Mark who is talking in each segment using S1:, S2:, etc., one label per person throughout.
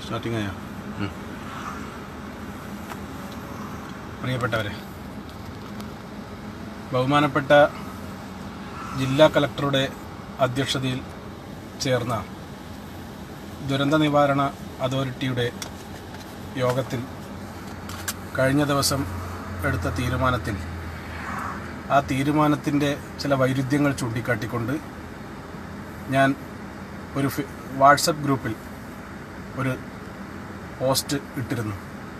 S1: starting ആയോ പ്രിയപ്പെട്ടവരെ ബഹുമാനപ്പെട്ട ജില്ലാ കലക്ടറുടെ അധ്യക്ഷതയിൽ ചേർന്ന ദുരന്ത നിവാരണ അതോറിറ്റിയുടെ യോഗത്തിൽ കഴിഞ്ഞ ദിവസം എടുത്ത തീരുമാനത്തിൽ ആ തീരുമാനത്തിൻ്റെ ചില വൈരുദ്ധ്യങ്ങൾ ചൂണ്ടിക്കാട്ടിക്കൊണ്ട് ഞാൻ ഒരു ഫെ- വാട്സപ്പ് ഗ്രൂപ്പിൽ ഒരു പോസ്റ്റ് ഇട്ടിരുന്നു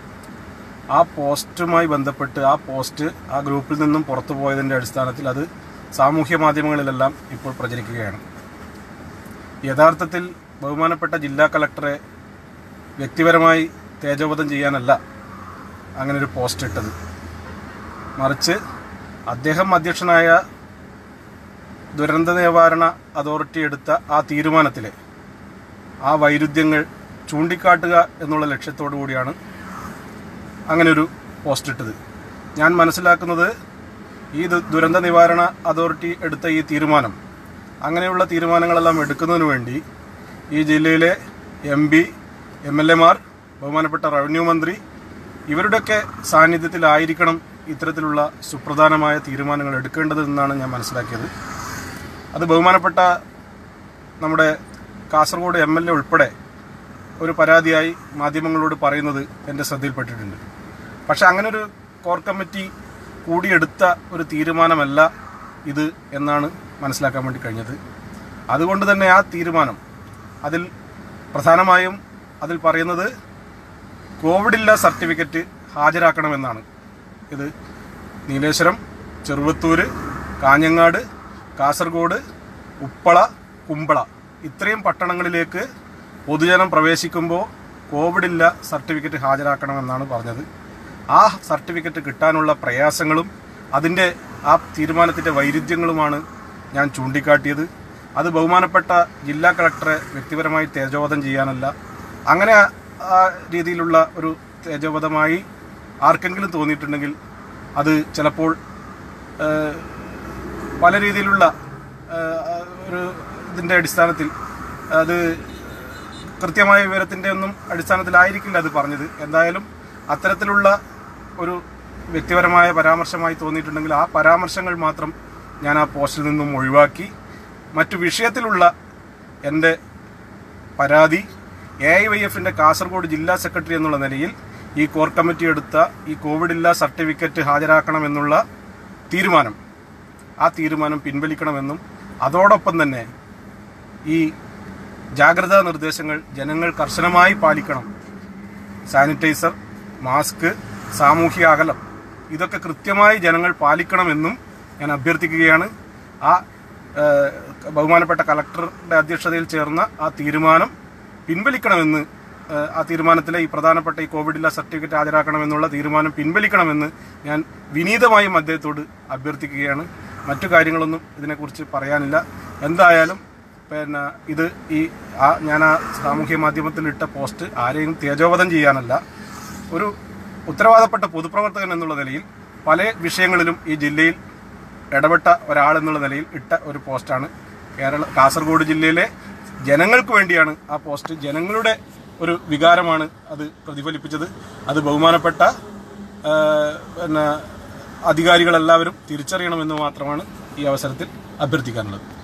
S1: ആ പോസ്റ്റുമായി ബന്ധപ്പെട്ട് ആ പോസ്റ്റ് ആ ഗ്രൂപ്പിൽ നിന്നും പുറത്തു പോയതിൻ്റെ അടിസ്ഥാനത്തിൽ അത് സാമൂഹ്യ മാധ്യമങ്ങളിലെല്ലാം ഇപ്പോൾ പ്രചരിക്കുകയാണ് യഥാർത്ഥത്തിൽ ബഹുമാനപ്പെട്ട ജില്ലാ കളക്ടറെ വ്യക്തിപരമായി തേജോവധം ചെയ്യാനല്ല അങ്ങനെ ഒരു പോസ്റ്റ് ഇട്ടത് മറിച്ച് അദ്ദേഹം അധ്യക്ഷനായ ദുരന്ത നിവാരണ അതോറിറ്റി എടുത്ത ആ തീരുമാനത്തിലെ ആ വൈരുദ്ധ്യങ്ങൾ ചൂണ്ടിക്കാട്ടുക എന്നുള്ള ലക്ഷ്യത്തോടു കൂടിയാണ് അങ്ങനെ ഒരു പോസ്റ്റ് ഇട്ടത് ഞാൻ മനസ്സിലാക്കുന്നത് ഈ ദു- ദുരന്ത നിവാരണ അതോറിറ്റി എടുത്ത ഈ തീരുമാനം അങ്ങനെയുള്ള തീരുമാനങ്ങളെല്ലാം എടുക്കുന്നതിന് വേണ്ടി ഈ ജില്ലയിലെ എം പി എം എൽ എമാർ ബഹുമാനപ്പെട്ട റവന്യൂ മന്ത്രി ഇവരുടെയൊക്കെ സാന്നിധ്യത്തിലായിരിക്കണം ഇത്തരത്തിലുള്ള സുപ്രധാനമായ തീരുമാനങ്ങൾ എടുക്കേണ്ടത് എന്നാണ് ഞാൻ മനസ്സിലാക്കിയത് അത് ബഹുമാനപ്പെട്ട നമ്മുടെ കാസർഗോഡ് എം എൽ എ ഉൾപ്പെടെ ഒരു പരാതിയായി മാധ്യമങ്ങളോട് പറയുന്നത് എൻ്റെ ശ്രദ്ധയിൽപ്പെട്ടിട്ടുണ്ട് പക്ഷെ അങ്ങനെ ഒരു കോർ കമ്മിറ്റി കൂടിയെടുത്ത ഒരു തീരുമാനമല്ല ഇത് എന്നാണ് മനസ്സിലാക്കാൻ വേണ്ടി കഴിഞ്ഞത് അതുകൊണ്ട് തന്നെ ആ തീരുമാനം അതിൽ പ്രധാനമായും അതിൽ പറയുന്നത് കോവിഡില്ല സർട്ടിഫിക്കറ്റ് ഹാജരാക്കണമെന്നാണ് ഇത് നീലേശ്വരം ചെറുവത്തൂര് കാഞ്ഞങ്ങാട് കാസർഗോഡ് ഉപ്പള കുമ്പള ഇത്രയും പട്ടണങ്ങളിലേക്ക് പൊതുജനം പ്രവേശിക്കുമ്പോൾ കോവിഡില്ല സർട്ടിഫിക്കറ്റ് ഹാജരാക്കണമെന്നാണ് പറഞ്ഞത് ആ സർട്ടിഫിക്കറ്റ് കിട്ടാനുള്ള പ്രയാസങ്ങളും അതിൻ്റെ ആ തീരുമാനത്തിൻ്റെ വൈരുദ്ധ്യങ്ങളുമാണ് ഞാൻ ചൂണ്ടിക്കാട്ടിയത് അത് ബഹുമാനപ്പെട്ട ജില്ലാ കളക്ടറെ വ്യക്തിപരമായി തേജോവധം ചെയ്യാനല്ല അങ്ങനെ ആ- ആ രീതിയിലുള്ള ഒരു തേജോവധമായി ആർക്കെങ്കിലും തോന്നിയിട്ടുണ്ടെങ്കിൽ അത് ചിലപ്പോൾ ഏഹ്, പല രീതിയിലുള്ള ഏഹ്, ഒരു ഇതിൻ്റെ അടിസ്ഥാനത്തിൽ അത് കൃത്യമായ വിവരത്തിൻ്റെ ഒന്നും അടിസ്ഥാനത്തിലായിരിക്കില്ല അത് പറഞ്ഞത് എന്തായാലും അത്തരത്തിലുള്ള ഒരു വ്യക്തിപരമായ പരാമർശമായി തോന്നിയിട്ടുണ്ടെങ്കിൽ ആ പരാമർശങ്ങൾ മാത്രം ഞാൻ ആ പോസ്റ്റിൽ നിന്നും ഒഴിവാക്കി മറ്റു വിഷയത്തിലുള്ള എൻ്റെ പരാതി എ ഐ വൈ എഫിൻ്റെ കാസർഗോഡ് ജില്ലാ സെക്രട്ടറി എന്നുള്ള നിലയിൽ ഈ കോർ കമ്മിറ്റി എടുത്ത ഈ കോവിഡില്ല സർട്ടിഫിക്കറ്റ് ഹാജരാക്കണമെന്നുള്ള തീരുമാനം ആ തീരുമാനം പിൻവലിക്കണമെന്നും അതോടൊപ്പം തന്നെ ഈ ജാഗ്രതാ നിർദ്ദേശങ്ങൾ ജനങ്ങൾ കർശനമായി പാലിക്കണം സാനിറ്റൈസർ മാസ്ക് സാമൂഹ്യ അകലം ഇതൊക്കെ കൃത്യമായി ജനങ്ങൾ പാലിക്കണമെന്നും ഞാൻ അഭ്യർത്ഥിക്കുകയാണ് ആ ഏഹ്, ബഹുമാനപ്പെട്ട കലക്ടറുടെ അധ്യക്ഷതയിൽ ചേർന്ന ആ തീരുമാനം പിൻവലിക്കണമെന്ന് ഏഹ്, ആ തീരുമാനത്തിലെ ഈ പ്രധാനപ്പെട്ട ഈ കോവിഡില്ല സർട്ടിഫിക്കറ്റ് ഹാജരാക്കണമെന്നുള്ള തീരുമാനം പിൻവലിക്കണമെന്ന് ഞാൻ വിനീതമായും അദ്ദേഹത്തോട് അഭ്യർത്ഥിക്കുകയാണ് മറ്റു കാര്യങ്ങളൊന്നും ഇതിനെക്കുറിച്ച് പറയാനില്ല എന്തായാലും പിന്നെ ഇത് ഈ ആ ഞാൻ ആ സാമൂഹ്യ മാധ്യമത്തിൽ ഇട്ട പോസ്റ്റ് ആരെയും തേജോവധം ചെയ്യാനല്ല ഒരു ഉത്തരവാദപ്പെട്ട പൊതുപ്രവർത്തകൻ എന്നുള്ള നിലയിൽ പല വിഷയങ്ങളിലും ഈ ജില്ലയിൽ ഇടപെട്ട ഒരാൾ എന്നുള്ള നിലയിൽ ഇട്ട ഒരു പോസ്റ്റാണ് കേരള കാസർഗോഡ് ജില്ലയിലെ ജനങ്ങൾക്ക് വേണ്ടിയാണ് ആ പോസ്റ്റ് ജനങ്ങളുടെ ഒരു വികാരമാണ് അത് പ്രതിഫലിപ്പിച്ചത് അത് ബഹുമാനപ്പെട്ട ആ, പിന്നെ അധികാരികളെല്ലാവരും തിരിച്ചറിയണമെന്ന് മാത്രമാണ് ഈ അവസരത്തിൽ അഭ്യർത്ഥിക്കാനുള്ളത്